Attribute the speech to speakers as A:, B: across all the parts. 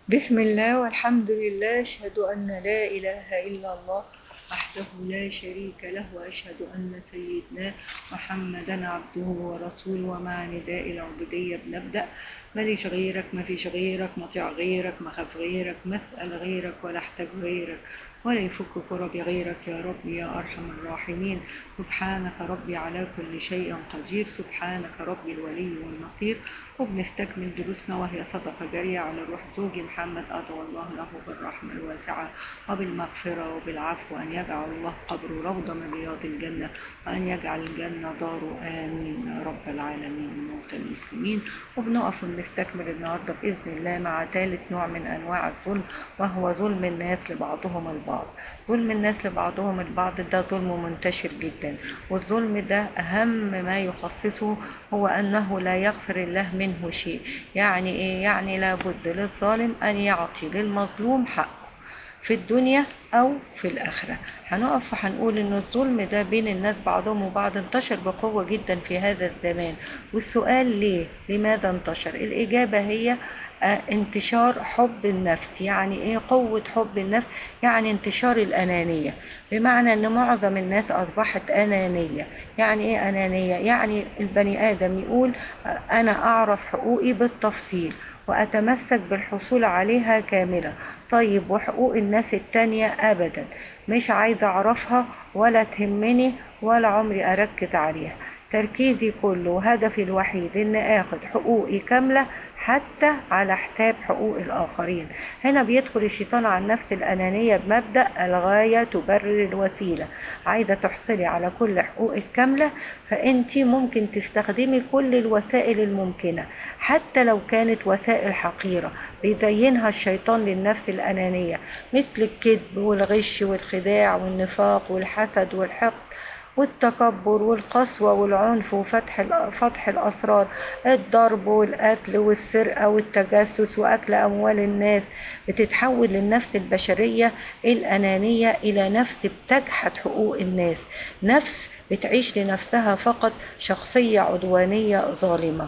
A: بسم الله والحمد لله أشهد أن لا إله إلا الله وحده لا شريك له وأشهد أن سيدنا محمدا عبده ورسوله ومع نداء العبودية بنبدأ ماليش غيرك ما فيش غيرك مطيع غيرك مخاف غيرك مسأل غيرك ولا احتاج غيرك ولا يفك كربي غيرك يا رب يا أرحم الراحمين سبحانك ربي على كل شيء قدير سبحانك ربي الولي والنصير وبنستكمل دروسنا وهي صدقة جارية على روح زوجي محمد أدعو الله له بالرحمة الواسعة وبالمغفرة وبالعفو أن يجعل الله قبره روضة من رياض الجنة وأن يجعل الجنة داره آمين يا رب العالمين موتى المسلمين وبنقف ونستكمل النهاردة بإذن الله مع ثالث نوع من أنواع الظلم وهو ظلم الناس لبعضهم البعض ظلم الناس لبعضهم البعض ده ظلم منتشر جدا والظلم ده أهم ما يخصصه هو أنه لا يغفر الله منه شيء يعني إيه؟ يعني لابد للظالم أن يعطي للمظلوم حقه في الدنيا أو في الآخرة هنقف وهنقول إن الظلم ده بين الناس بعضهم وبعض انتشر بقوة جدا في هذا الزمان والسؤال ليه؟ لماذا انتشر؟ الإجابة هي انتشار حب النفس يعني ايه قوة حب النفس يعني انتشار الأنانية بمعنى ان معظم الناس أصبحت أنانية يعني ايه أنانية يعني البني آدم يقول أنا أعرف حقوقي بالتفصيل وأتمسك بالحصول عليها كاملة طيب وحقوق الناس التانية أبدا مش عايزة أعرفها ولا تهمني ولا عمري أركز عليها تركيزي كله وهدفي الوحيد ان اخد حقوقي كاملة حتى على حساب حقوق الآخرين هنا بيدخل الشيطان على النفس الأنانية بمبدأ الغاية تبرر الوسيلة عايزة تحصلي على كل حقوقك كاملة فأنت ممكن تستخدمي كل الوسائل الممكنة حتى لو كانت وسائل حقيرة بيزينها الشيطان للنفس الأنانية مثل الكذب والغش والخداع والنفاق والحسد والحقد والتكبر والقسوة والعنف وفتح فتح الأسرار الضرب والقتل والسرقة والتجسس وأكل أموال الناس بتتحول للنفس البشرية الأنانية إلى نفس بتجحد حقوق الناس نفس بتعيش لنفسها فقط شخصية عدوانية ظالمة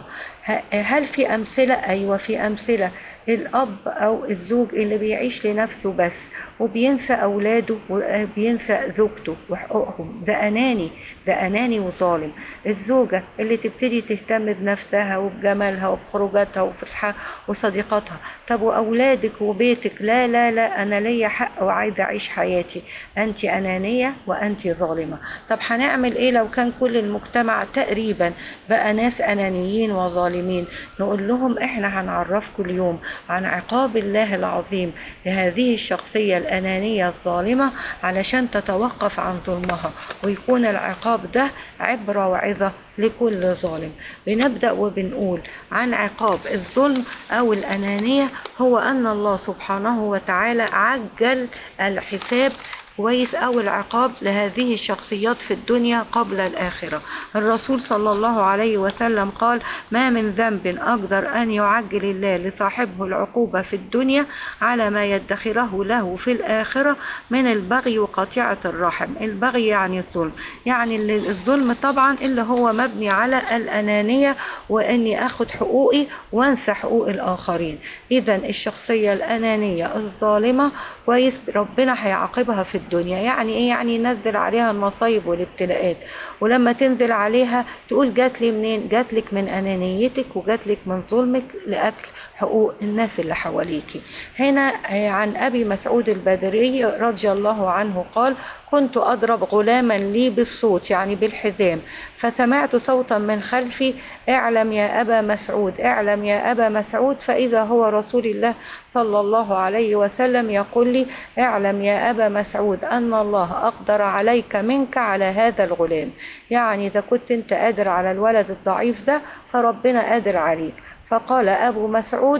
A: هل في أمثلة؟ أيوة في أمثلة الأب أو الزوج اللي بيعيش لنفسه بس وبينسى أولاده وبينسى زوجته وحقوقهم ده أناني ده أناني وظالم الزوجة اللي تبتدي تهتم بنفسها وبجمالها وبخروجاتها وفسحها وصديقاتها طب وأولادك وبيتك لا لا لا أنا ليا حق وعايزة أعيش حياتي أنت أنانية وأنت ظالمة طب هنعمل إيه لو كان كل المجتمع تقريبا بقى ناس أنانيين وظالمين نقول لهم إحنا هنعرفكم اليوم عن عقاب الله العظيم لهذه الشخصية الأنانية الظالمة علشان تتوقف عن ظلمها ويكون العقاب ده عبرة وعظة لكل ظالم بنبدأ وبنقول عن عقاب الظلم أو الأنانية هو أن الله سبحانه وتعالى عجل الحساب كويس أو العقاب لهذه الشخصيات في الدنيا قبل الآخرة الرسول صلى الله عليه وسلم قال ما من ذنب أقدر أن يعجل الله لصاحبه العقوبة في الدنيا على ما يدخره له في الآخرة من البغي وقطيعة الرحم البغي يعني الظلم يعني الظلم طبعا اللي هو مبني على الأنانية وأني أخذ حقوقي وأنسى حقوق الآخرين إذا الشخصية الأنانية الظالمة كويس ربنا هيعاقبها في الدنيا يعني ايه يعني ينزل عليها المصايب والابتلاءات ولما تنزل عليها تقول جات لي منين جات لك من انانيتك وجات لك من ظلمك لاكل حقوق الناس اللي حواليكي هنا عن ابي مسعود البدري رضي الله عنه قال كنت اضرب غلاما لي بالصوت يعني بالحزام فسمعت صوتا من خلفي اعلم يا ابا مسعود اعلم يا ابا مسعود فاذا هو رسول الله صلى الله عليه وسلم يقول لي اعلم يا ابا مسعود ان الله اقدر عليك منك على هذا الغلام يعني اذا كنت انت قادر على الولد الضعيف ده فربنا قادر عليك فقال ابو مسعود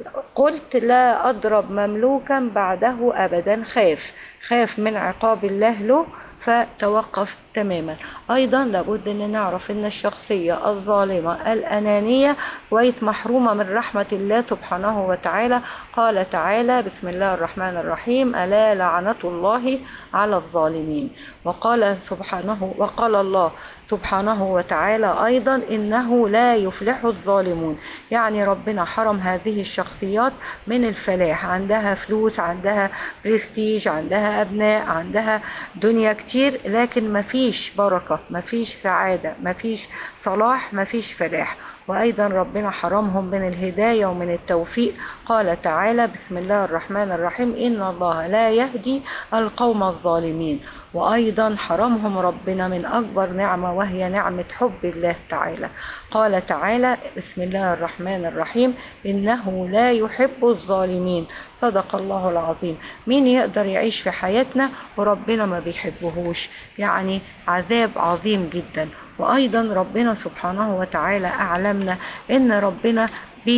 A: قلت لا اضرب مملوكا بعده ابدا خاف خاف من عقاب الله له فتوقف تماما ايضا لابد ان نعرف ان الشخصية الظالمة الانانية كويس محرومة من رحمة الله سبحانه وتعالى قال تعالى بسم الله الرحمن الرحيم الا لعنة الله على الظالمين وقال سبحانه وقال الله سبحانه وتعالى أيضا إنه لا يفلح الظالمون يعني ربنا حرم هذه الشخصيات من الفلاح عندها فلوس عندها برستيج عندها أبناء عندها دنيا كتير لكن مفيش بركة مفيش سعادة مفيش صلاح مفيش فلاح وأيضا ربنا حرمهم من الهداية ومن التوفيق قال تعالى بسم الله الرحمن الرحيم إن الله لا يهدي القوم الظالمين وأيضا حرمهم ربنا من أكبر نعمة وهي نعمة حب الله تعالى قال تعالى بسم الله الرحمن الرحيم إنه لا يحب الظالمين صدق الله العظيم مين يقدر يعيش في حياتنا وربنا ما بيحبهوش يعني عذاب عظيم جدا وأيضا ربنا سبحانه وتعالى أعلمنا إن ربنا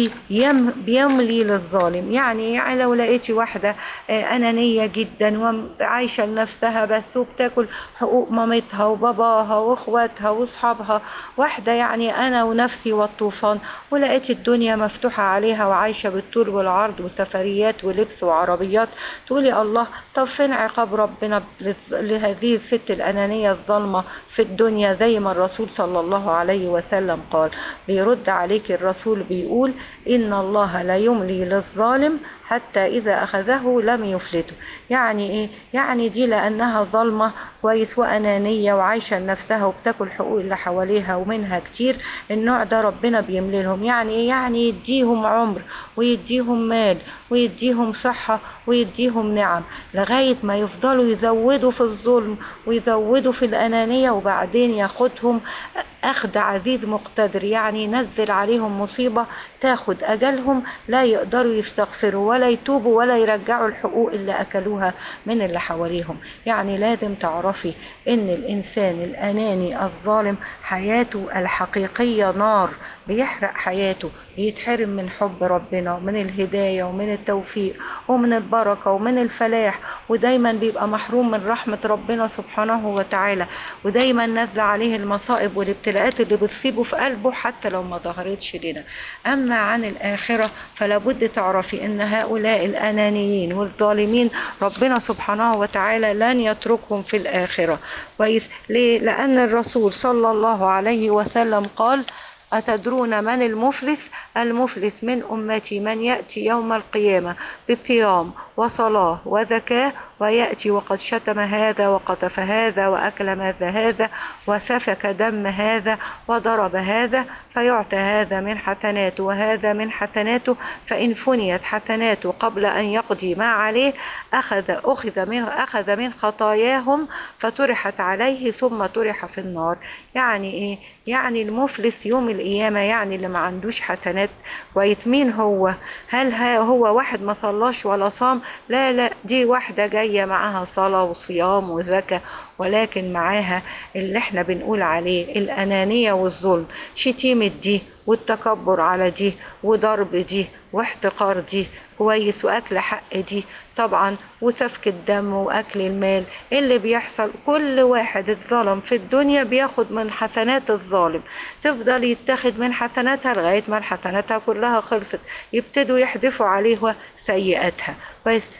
A: بيم بيملي للظالم يعني يعني لو لقيتي واحدة أنانية جدا وعايشة لنفسها بس وبتاكل حقوق مامتها وباباها واخواتها واصحابها واحدة يعني أنا ونفسي والطوفان ولقيت الدنيا مفتوحة عليها وعايشة بالطول والعرض وسفريات ولبس وعربيات تقولي الله طب فين عقاب ربنا لهذه الست الأنانية الظالمة في الدنيا زي ما الرسول صلى الله عليه وسلم قال بيرد عليك الرسول بيقول إن الله لا يملي للظالم حتى إذا أخذه لم يفلته يعني إيه؟ يعني دي لأنها ظلمة كويس وأنانية وعايشة لنفسها وبتاكل حقوق اللي حواليها ومنها كتير النوع ده ربنا بيملي لهم يعني إيه؟ يعني يديهم عمر ويديهم مال ويديهم صحة ويديهم نعم لغاية ما يفضلوا يزودوا في الظلم ويزودوا في الأنانية وبعدين ياخدهم أخذ عزيز مقتدر يعني ينزل عليهم مصيبة تاخد أجلهم لا يقدروا يستغفروا ولا يتوبوا ولا يرجعوا الحقوق اللي أكلوها من اللي حواليهم يعني لازم تعرفي إن الإنسان الأناني الظالم حياته الحقيقية نار بيحرق حياته بيتحرم من حب ربنا ومن الهداية ومن التوفيق ومن البركة ومن الفلاح ودايما بيبقى محروم من رحمة ربنا سبحانه وتعالى ودايما نازلة عليه المصائب والابتلاءات اللي بتصيبه في قلبه حتى لو ما ظهرتش لنا أما عن الآخرة فلابد تعرفي أن هؤلاء الأنانيين والظالمين ربنا سبحانه وتعالى لن يتركهم في الآخرة كويس ليه؟ لأن الرسول صلى الله عليه وسلم قال أتدرون من المفلس المفلس من أمتي من يأتي يوم القيامة بصيام وصلاة وزكاة ويأتي وقد شتم هذا وقذف هذا وأكل ماذا هذا وسفك دم هذا وضرب هذا فيعطى هذا من حسناته وهذا من حسناته فإن فنيت حسناته قبل أن يقضي ما عليه أخذ أخذ من أخذ من خطاياهم فطرحت عليه ثم طرح في النار يعني إيه؟ يعني المفلس يوم القيامة يعني اللي ما عندوش حسنات كويس مين هو؟ هل هو واحد ما صلاش ولا صام؟ لا لا دي واحدة جاية معاها صلاة وصيام وزكاة ولكن معاها اللي احنا بنقول عليه الأنانية والظلم شتيمة دي والتكبر على دي وضرب دي واحتقار دي كويس وأكل حق دي طبعا وسفك الدم وأكل المال اللي بيحصل كل واحد اتظلم في الدنيا بياخد من حسنات الظالم تفضل يتاخد من حسناتها لغاية ما حسناتها كلها خلصت يبتدوا يحدفوا عليها سيئاتها كويس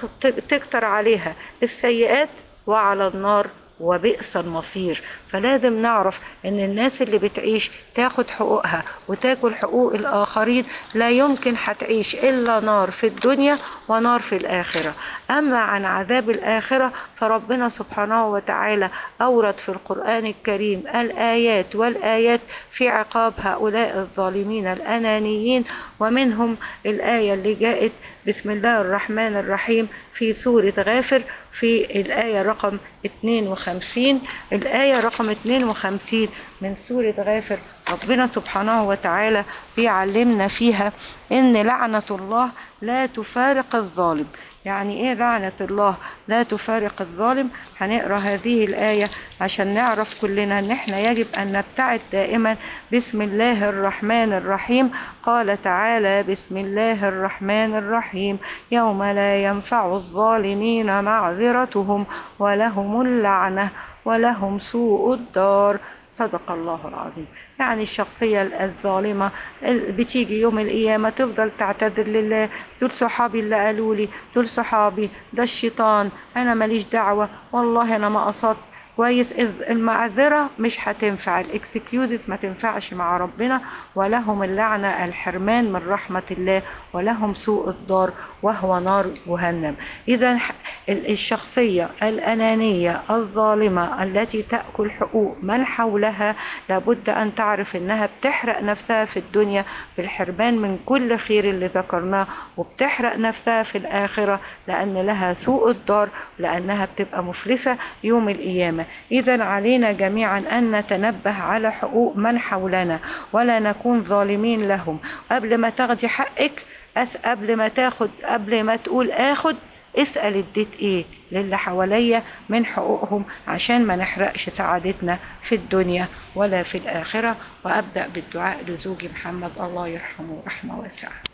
A: تكتر عليها السيئات وعلى النار وبئس المصير فلازم نعرف ان الناس اللي بتعيش تاخد حقوقها وتاكل حقوق الاخرين لا يمكن هتعيش الا نار في الدنيا ونار في الاخره اما عن عذاب الاخره فربنا سبحانه وتعالى اورد في القران الكريم الايات والايات في عقاب هؤلاء الظالمين الانانيين ومنهم الايه اللي جاءت بسم الله الرحمن الرحيم في سوره غافر في الآية رقم 52 الآية رقم 52 من سورة غافر ربنا سبحانه وتعالى بيعلمنا فيها إن لعنة الله لا تفارق الظالم يعني ايه لعنة الله لا تفارق الظالم هنقرا هذه الآية عشان نعرف كلنا ان احنا يجب ان نبتعد دائما بسم الله الرحمن الرحيم قال تعالى بسم الله الرحمن الرحيم يوم لا ينفع الظالمين معذرتهم ولهم اللعنة ولهم سوء الدار صدق الله العظيم يعني الشخصية الظالمة بتيجي يوم القيامة تفضل تعتذر لله دول صحابي اللي قالوا لي دول صحابي ده الشيطان أنا ماليش دعوة والله أنا ما قصدت كويس إذ المعذرة مش هتنفع الاكسكيوزز ما تنفعش مع ربنا ولهم اللعنة الحرمان من رحمة الله ولهم سوء الدار وهو نار جهنم إذا الشخصية الأنانية الظالمة التي تأكل حقوق من حولها لابد أن تعرف أنها بتحرق نفسها في الدنيا بالحرمان من كل خير اللي ذكرناه وبتحرق نفسها في الآخرة لأن لها سوء الدار لأنها بتبقى مفلسة يوم القيامة إذا علينا جميعا أن نتنبه على حقوق من حولنا ولا نكون ظالمين لهم قبل ما تاخدي حقك قبل ما تاخد قبل ما تقول آخد اسأل اديت ايه للي حواليا من حقوقهم عشان ما نحرقش سعادتنا في الدنيا ولا في الآخرة وأبدأ بالدعاء لزوجي محمد الله يرحمه رحمة واسعة